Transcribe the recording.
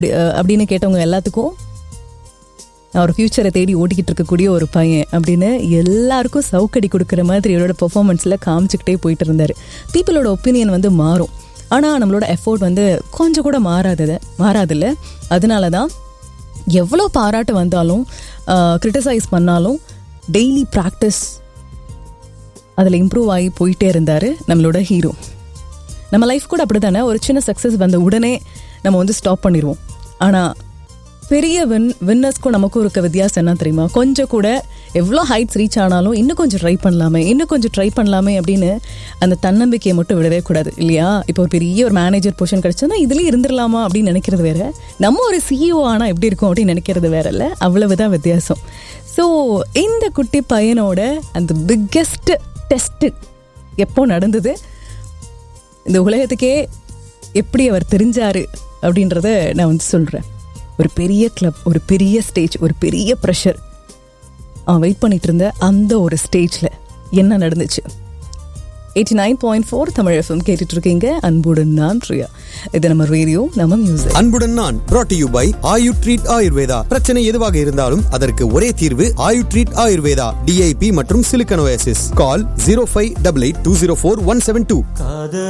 அப்படி- அஹ் அப்படின்னு கேட்டவங்க எல்லாத்துக்கும் நான் ஒரு ஃப்யூச்சரை தேடி ஓட்டிக்கிட்டு இருக்கக்கூடிய ஒரு பையன் அப்படின்னு எல்லாருக்கும் சவுக்கடி கொடுக்குற மாதிரி இவரோட பெர்ஃபார்மன்ஸில் காமிச்சிக்கிட்டே போயிட்டு இருந்தார் பீப்புளோட ஒப்பீனியன் வந்து மாறும் ஆனால் நம்மளோட எஃபோர்ட் வந்து கொஞ்சம் கூட மாறாதது மாறாதில்ல அதனால தான் எவ்வளோ பாராட்டு வந்தாலும் கிரிட்டிசைஸ் பண்ணாலும் டெய்லி ப்ராக்டிஸ் அதில் இம்ப்ரூவ் ஆகி போயிட்டே இருந்தார் நம்மளோட ஹீரோ நம்ம லைஃப் கூட அப்படி தானே ஒரு சின்ன சக்ஸஸ் வந்த உடனே நம்ம வந்து ஸ்டாப் பண்ணிடுவோம் ஆனால் பெரிய வின் வின்னர்ஸ்க்கும் நமக்கும் இருக்க வித்தியாசம் என்ன தெரியுமா கொஞ்சம் கூட எவ்வளோ ஹைட்ஸ் ரீச் ஆனாலும் இன்னும் கொஞ்சம் ட்ரை பண்ணலாமே இன்னும் கொஞ்சம் ட்ரை பண்ணலாமே அப்படின்னு அந்த தன்னம்பிக்கையை மட்டும் விடவே கூடாது இல்லையா இப்போ ஒரு பெரிய ஒரு மேனேஜர் பொசிஷன் கிடைச்சதுன்னா இதுலேயே இருந்துடலாமா அப்படின்னு நினைக்கிறது வேற நம்ம ஒரு சிஇஓ ஆனால் எப்படி இருக்கும் அப்படின்னு நினைக்கிறது வேற இல்லை அவ்வளவுதான் வித்தியாசம் ஸோ இந்த குட்டி பையனோட அந்த பிக்கெஸ்ட் டெஸ்ட் எப்போ நடந்தது இந்த உலகத்துக்கே எப்படி அவர் தெரிஞ்சாரு அப்படின்றத நான் வந்து சொல்கிறேன் ஒரு பெரிய கிளப் ஒரு பெரிய ஸ்டேஜ் ஒரு பெரிய ப்ரெஷர் அவன் வெயிட் பண்ணிட்டு இருந்த அந்த ஒரு ஸ்டேஜில் என்ன நடந்துச்சு eighty nine point four Tamil FM கேட்டுட்டு இருக்கீங்க அன்புடன் நான் பிரியா இது நம்ம ரேடியோ நம்ம மியூசிக் அன்புடன் நான் brought to you by Ayu treat Ayurveda பிரச்சனை எதுவாக இருந்தாலும் அதற்கு ஒரே தீர்வு ஆயு ட்ரீட் ஆயுர்வேதா டிஐபி மற்றும் சிலிக்கனோசிஸ் call zero five double eight two zero four one seven two